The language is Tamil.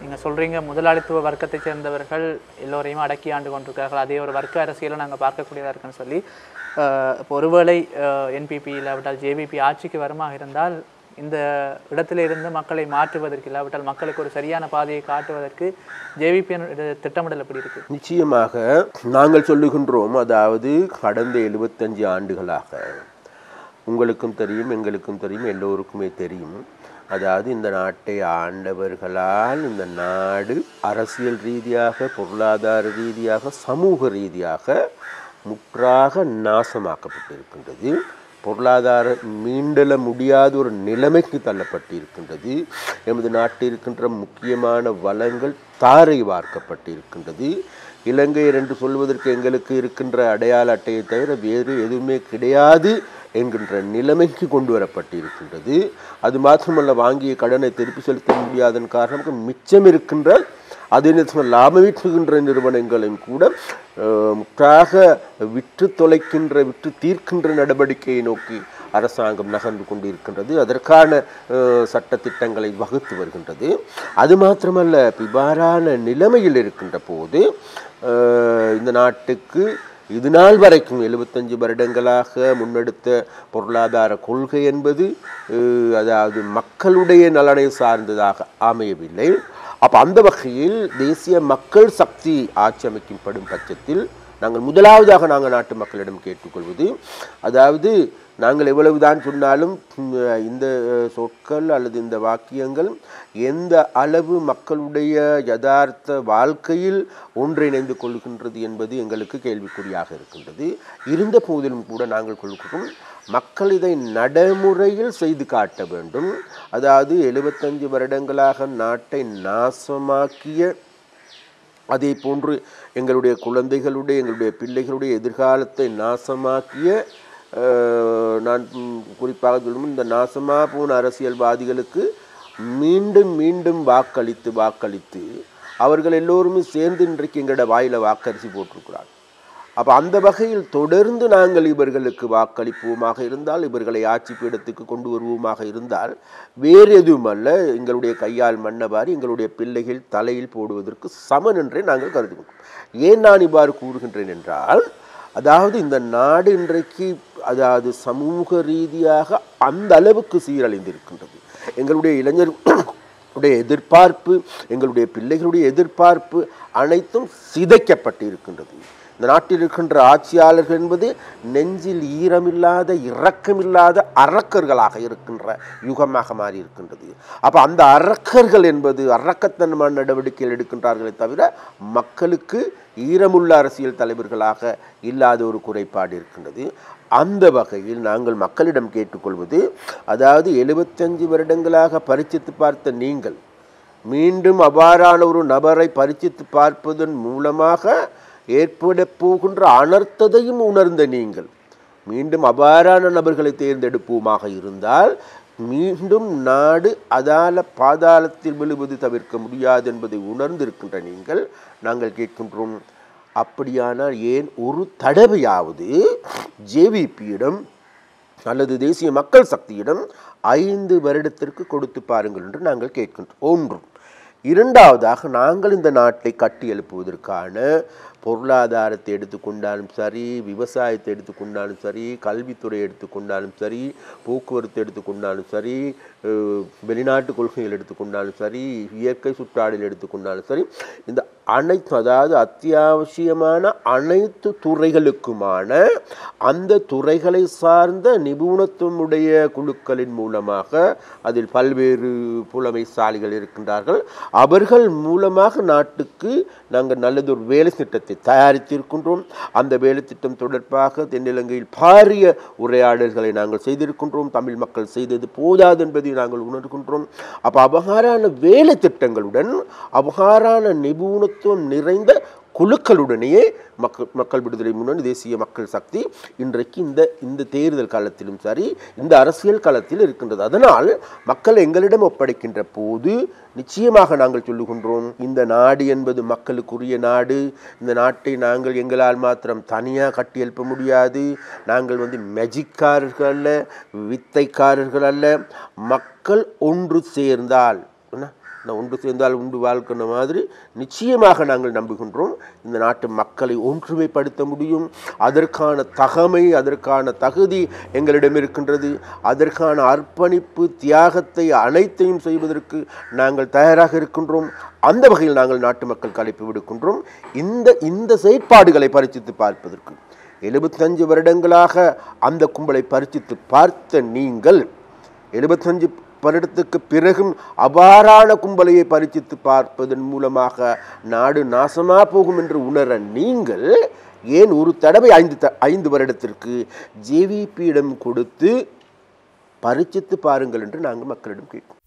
நீங்கள் சொல்கிறீங்க முதலாளித்துவ வர்க்கத்தைச் சேர்ந்தவர்கள் எல்லோரையும் அடக்கி ஆண்டு கொண்டிருக்கிறார்கள் அதே ஒரு வர்க்க அரசியலை நாங்கள் பார்க்கக்கூடியதாக இருக்குன்னு சொல்லி அஹ், இப்போ ஒருவேளை என்பிபி இல்லாவிட்டால் ஜேவிபி ஆட்சிக்கு வருமாக இருந்தால் இந்த இடத்துல இருந்து மக்களை மாற்றுவதற்கு இல்லாவிட்டால் மக்களுக்கு ஒரு சரியான பாதையை காட்டுவதற்கு ஜேவிபி திட்டமிடல் எப்படி இருக்கு நிச்சயமாக நாங்கள் சொல்லுகின்றோம் அதாவது கடந்த எழுபத்தஞ்சு ஆண்டுகளாக உங்களுக்கும் தெரியும் எங்களுக்கும் தெரியும் எல்லோருக்குமே தெரியும் அதாவது இந்த நாட்டை ஆண்டவர்களால் இந்த நாடு அரசியல் ரீதியாக பொருளாதார ரீதியாக சமூக ரீதியாக முற்றாக நாசமாக்கப்பட்டிருக்கின்றது பொருளாதார மீண்டெழ முடியாத ஒரு நிலைமைக்கு தள்ளப்பட்டிருக்கின்றது எமது நாட்டில் இருக்கின்ற முக்கியமான வளங்கள் தாரை வார்க்கப்பட்டிருக்கின்றது இலங்கையர் என்று சொல்வதற்கு எங்களுக்கு இருக்கின்ற அடையாள அட்டையை தவிர வேறு எதுவுமே கிடையாது என்கின்ற நிலைமைக்கு கொண்டு வரப்பட்டிருக்கின்றது அது மாத்திரமல்ல வாங்கிய கடனை திருப்பி செலுத்த முடியாதன் காரணமாக மிச்சம் இருக்கின்ற அதே நேரத்தில் லாபம் ஈட்டுகின்ற நிறுவனங்களையும் கூட அஹ், முற்றாக விற்று தொலைக்கின்ற விற்று தீர்க்கின்ற நடவடிக்கையை நோக்கி அரசாங்கம் நகர்ந்து கொண்டிருக்கின்றது அதற்கான அஹ், சட்டத்திட்டங்களை வகுத்து வருகின்றது அது மாத்திரமல்ல இவ்வாறான நிலைமையில் இருக்கின்ற போது அஹ், இந்த நாட்டுக்கு இது நாள் வரைக்கும் எழுபத்தஞ்சு வருடங்களாக முன்னெடுத்த பொருளாதார கொள்கை என்பது அஹ், அதாவது மக்களுடைய நலனை சார்ந்ததாக அமையவில்லை அப்போ அந்த வகையில் தேசிய மக்கள் சக்தி ஆட்சி அமைக்கப்படும் பட்சத்தில் நாங்கள் முதலாவதாக நாங்கள் நாட்டு மக்களிடம் கேட்டுக்கொள்வது அதாவது நாங்கள் எவ்வளவுதான் சொன்னாலும் ம், இந்த அஹ், சொற்கள் அல்லது இந்த வாக்கியங்கள் எந்த அளவு மக்களுடைய யதார்த்த வாழ்க்கையில் ஒன்றிணைந்து கொள்கின்றது என்பது எங்களுக்கு கேள்விக்குறியாக இருக்கின்றது இருந்த போதிலும் கூட நாங்கள் கொள்கிறோம் மக்கள் இதை நடைமுறையில் செய்து காட்ட வேண்டும் அதாவது எழுபத்தஞ்சு வருடங்களாக நாட்டை நாசமாக்கிய அதே போன்று எங்களுடைய குழந்தைகளுடைய எங்களுடைய பிள்ளைகளுடைய எதிர்காலத்தை நாசமாக்கிய அஹ், நான் ம், குறிப்பாக சொல்லும் இந்த நாசமாக போன அரசியல்வாதிகளுக்கு மீண்டும் மீண்டும் வாக்களித்து வாக்களித்து அவர்கள் எல்லோருமே சேர்ந்து இன்றைக்கு எங்களோட வாயில வாக்கரிசி போட்டிருக்கிறார்கள் அப்போ அந்த வகையில் தொடர்ந்து நாங்கள் இவர்களுக்கு வாக்களிப்போமாக இருந்தால் இவர்களை ஆட்சி பீடத்துக்கு கொண்டு வருவோமாக இருந்தால் வேறு எதுவும் அல்ல எங்களுடைய கையால் மன்னவாரி எங்களுடைய பிள்ளைகள் தலையில் போடுவதற்கு சமன் என்றே நாங்கள் கருதுகிறோம் ஏன் நான் இவ்வாறு கூறுகின்றேன் என்றால் அதாவது இந்த நாடு இன்றைக்கு அதாவது சமூக ரீதியாக அந்த அளவுக்கு சீரழிந்திருக்கின்றது எங்களுடைய இளைஞர் உடைய எதிர்பார்ப்பு எங்களுடைய பிள்ளைகளுடைய எதிர்பார்ப்பு அனைத்தும் சிதைக்கப்பட்டு இருக்கின்றது இந்த நாட்டில் இருக்கின்ற ஆட்சியாளர்கள் என்பது நெஞ்சில் ஈரமில்லாத இரக்கமில்லாத அரக்கர்களாக இருக்கின்ற யுகமாக மாறி இருக்கின்றது அப்போ அந்த அரக்கர்கள் என்பது அரக்கத்தனமான நடவடிக்கைகள் எடுக்கின்றார்களே தவிர மக்களுக்கு ஈரமுள்ள அரசியல் தலைவர்களாக இல்லாத ஒரு குறைபாடு இருக்கின்றது அந்த வகையில் நாங்கள் மக்களிடம் கேட்டுக்கொள்வது அதாவது எழுபத்தஞ்சு வருடங்களாக பரிச்சித்து பார்த்த நீங்கள் மீண்டும் அவ்வாறான ஒரு நபரை பரிச்சித்து பார்ப்பதன் மூலமாக ஏற்பட போகின்ற அனர்த்தத்தையும் உணர்ந்த நீங்கள் மீண்டும் அவ்வாறான நபர்களை தேர்ந்தெடுப்போமாக இருந்தால் மீண்டும் நாடு அதால பாதாளத்தில் விழுவது தவிர்க்க முடியாது என்பதை உணர்ந்திருக்கின்ற நீங்கள் நாங்கள் கேட்கின்றோம் அப்படியானால் ஏன் ஒரு தடவையாவது ஜேவிபியிடம் அல்லது தேசிய மக்கள் சக்தியிடம் ஐந்து வருடத்திற்கு கொடுத்து பாருங்கள் என்று நாங்கள் கேட்கின்றோம் ஒன்று இரண்டாவதாக நாங்கள் இந்த நாட்டை கட்டி எழுப்புவதற்கான பொருளாதாரத்தை எடுத்துக்கொண்டாலும் சரி விவசாயத்தை எடுத்துக்கொண்டாலும் சரி கல்வித்துறை எடுத்துக்கொண்டாலும் சரி போக்குவரத்து எடுத்துக்கொண்டாலும் சரி அஹ், வெளிநாட்டு கொள்கைகள் எடுத்துக்கொண்டாலும் சரி இயற்கை சுற்றாடல் எடுத்துக்கொண்டாலும் சரி இந்த அனைத்து அதாவது அத்தியாவசியமான அனைத்து துறைகளுக்குமான அந்த துறைகளை சார்ந்த நிபுணத்துவமுடைய குழுக்களின் மூலமாக அதில் பல்வேறு புலமைசாலிகள் இருக்கின்றார்கள் அவர்கள் மூலமாக நாட்டுக்கு நாங்கள் நல்லதொரு வேலை திட்டத்தை தயாரித்திருக்கின்றோம் அந்த வேலை திட்டம் தொடர்பாக தென்னிலங்கையில் பாரிய உரையாடல்களை நாங்கள் செய்திருக்கின்றோம் தமிழ் மக்கள் செய்தது போதாது என்பதை நாங்கள் உணர்கின்றோம் அப்போ அபகாரான வேலை திட்டங்களுடன் அபகாரான நிபுணத்துவம் நிறைந்த குழுக்களுடனேயே மக்கள் மக்கள் விடுதலை முன்னணி தேசிய மக்கள் சக்தி இன்றைக்கு இந்த இந்த தேர்தல் காலத்திலும் சரி இந்த அரசியல் காலத்தில் இருக்கின்றது அதனால் மக்கள் எங்களிடம் ஒப்படைக்கின்ற போது நிச்சயமாக நாங்கள் சொல்லுகின்றோம் இந்த நாடு என்பது மக்களுக்குரிய நாடு இந்த நாட்டை நாங்கள் எங்களால் மாத்திரம் தனியாக கட்டியெழுப்ப முடியாது நாங்கள் வந்து மெஜிக்காரர்கள் அல்ல வித்தைக்காரர்கள் அல்ல மக்கள் ஒன்று சேர்ந்தால் என்ன நான் ஒன்று சேர்ந்தால் உண்டு வாழ்க்கின்ற மாதிரி நிச்சயமாக நாங்கள் நம்புகின்றோம் இந்த நாட்டு மக்களை ஒன்றுமைப்படுத்த முடியும் அதற்கான தகமை அதற்கான தகுதி எங்களிடம் இருக்கின்றது அதற்கான அர்ப்பணிப்பு தியாகத்தை அனைத்தையும் செய்வதற்கு நாங்கள் தயாராக இருக்கின்றோம் அந்த வகையில் நாங்கள் நாட்டு மக்கள் அழைப்பு விடுக்கின்றோம் இந்த இந்த செயற்பாடுகளை பரிசித்து பார்ப்பதற்கு எழுபத்தஞ்சு வருடங்களாக அந்த கும்பலை பரிசித்து பார்த்த நீங்கள் எழுபத்தஞ்சு வருடத்துக்கு பிறகும் அபாரான கும்பலையை பரிசித்து பார்ப்பதன் மூலமாக நாடு நாசமாக போகும் என்று உணர நீங்கள் ஏன் ஒரு தடவை ஐந்து த ஐந்து வருடத்திற்கு ஜேவிபியிடம் கொடுத்து பரிசித்து பாருங்கள் என்று நாங்கள் மக்களிடம் கேட்போம்